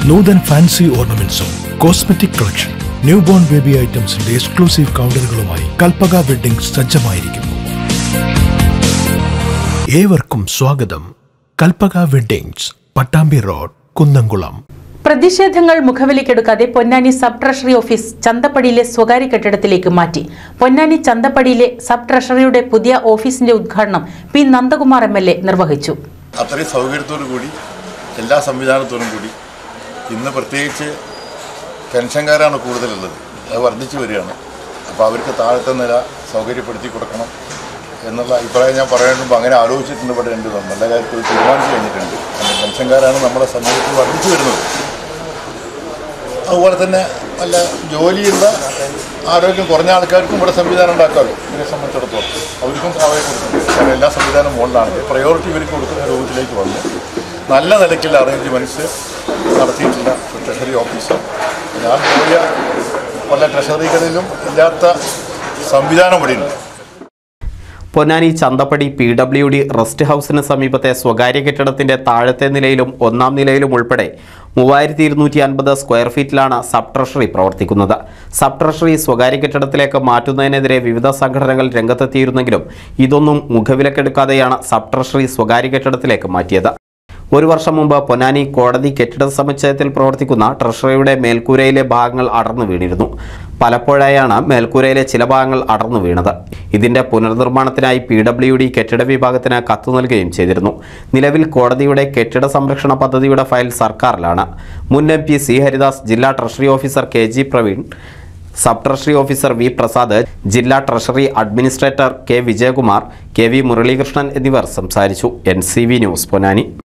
നൂതൻ fancy ഓർണമെന്റ്സും cosmetic collection new born baby ഐറ്റംസിന്റെ exclusive കൗണ്ടറുകളുമായി കൽപ്പക വെഡിംഗ് സജ്ജമായിരിക്കുന്നു ഏവർക്കും സ്വാഗതം കൽപ്പക വെഡിങ്സ് പട്ടാമ്പി റോഡ് കുന്നംകുളം പ്രതിഷേധങ്ങൾ മുഖവിലക്കെടുക്കാതെ പൊന്നാനി സബ് ട്രഷറി ഓഫീസ് ചന്തപ്പടിയിലെ സ്വകാര്യ കെട്ടിടത്തിലേക്ക് മാറ്റി പൊന്നാനി ചന്തപ്പടിയിലെ സബ് ട്രഷറിയുടെ പുതിയ ഓഫീസിന്റെ ഉദ്ഘാടനം P Nandakumar M L A നിർവഹിച്ചു അത്രയും സൗകര്യത്തോടു കൂടി എല്ലാ സംവിധാനത്തോടും കൂടി ഇന്ന് പ്രത്യേകിച്ച് പെൻഷൻകാരാണ് കൂടുതലുള്ളത് അത് വർദ്ധിച്ചു വരികയാണ് അപ്പോൾ അവർക്ക് താഴത്തെ നില സൗകര്യപ്പെടുത്തി കൊടുക്കണം എന്നുള്ള അഭിപ്രായം ഞാൻ പറയുമ്പോൾ അങ്ങനെ ആലോചിച്ചിട്ടുണ്ട് ഇവിടെ ഉണ്ട് നല്ല കാര്യത്തിൽ തീരുമാനിച്ചു കഴിഞ്ഞിട്ടുണ്ട് കാരണം പെൻഷൻകാരാണ് നമ്മുടെ സമൂഹത്തിൽ വർദ്ധിച്ചു വരുന്നത് അതുപോലെ തന്നെ നല്ല ജോലിയുള്ള ആരോഗ്യം കുറഞ്ഞ ആൾക്കാർക്കും ഇവിടെ സംവിധാനം ഉണ്ടാക്കാമല്ലോ ഇതിനെ സംബന്ധിച്ചിടത്തോളം അവർക്കും സഹായം കൊടുക്കുന്നുണ്ട് കാരണം എല്ലാ സംവിധാനം മുകളിലാണ് പ്രയോറിറ്റി ഇവർക്ക് കൊടുക്കുന്ന രൂപത്തിലേക്ക് വന്നു നല്ല നിലയ്ക്കുള്ള അറേഞ്ച്മെൻറ്റ്സ് നടത്തിയിട്ടുള്ള ട്രഷറി ഓഫീസ് ഞാൻ പോയ പല ട്രഷറികളിലും ഇല്ലാത്ത സംവിധാനം ഇവിടെയുണ്ട് Ponnani Chanthappadi P W D rest ഹൗസിന് സമീപത്തെ സ്വകാര്യ കെട്ടിടത്തിന്റെ താഴത്തെ നിലയിലും ഒന്നാം നിലയിലും ഉൾപ്പെടെ മൂവായിരത്തി ഇരുന്നൂറ്റി അൻപത് സ്ക്വയർ ഫീറ്റിലാണ് സബ് ട്രഷറി പ്രവർത്തിക്കുന്നത് സബ് ട്രഷറി സ്വകാര്യ കെട്ടിടത്തിലേക്ക് മാറ്റുന്നതിനെതിരെ വിവിധ സംഘടനകൾ രംഗത്തെത്തിയിരുന്നെങ്കിലും ഇതൊന്നും മുഖവിലക്കെടുക്കാതെയാണ് സബ് ട്രഷറി സ്വകാര്യ കെട്ടിടത്തിലേക്ക് മാറ്റിയത് ഒരു വർഷം മുമ്പ് പൊന്നാനി കോടതി കെട്ടിട സമുച്ചയത്തിൽ പ്രവർത്തിക്കുന്ന ട്രഷറിയുടെ മേൽക്കൂരയിലെ ഭാഗങ്ങൾ അടർന്നു വീണിരുന്നു പലപ്പോഴായാണ് മേൽക്കൂരയിലെ ചില ഭാഗങ്ങൾ അടർന്നു വീണത് ഇതിന്റെ പുനർനിർമ്മാണത്തിനായി പി ഡബ്ല്യു ഡി കെട്ടിട വിഭാഗത്തിന് കത്ത് നൽകുകയും ചെയ്തിരുന്നു നിലവിൽ കോടതിയുടെ കെട്ടിട സംരക്ഷണ പദ്ധതിയുടെ ഫയൽ സർക്കാരിലാണ് മുൻ എം പി സി ഹരിദാസ് ജില്ലാ treasury officer K G Praveen sub treasury officer V Prasad ജില്ലാ treasury administrator K Vijayakumar K V Muraleekrishnan എന്നിവർ സംസാരിച്ചു N C V news Ponnani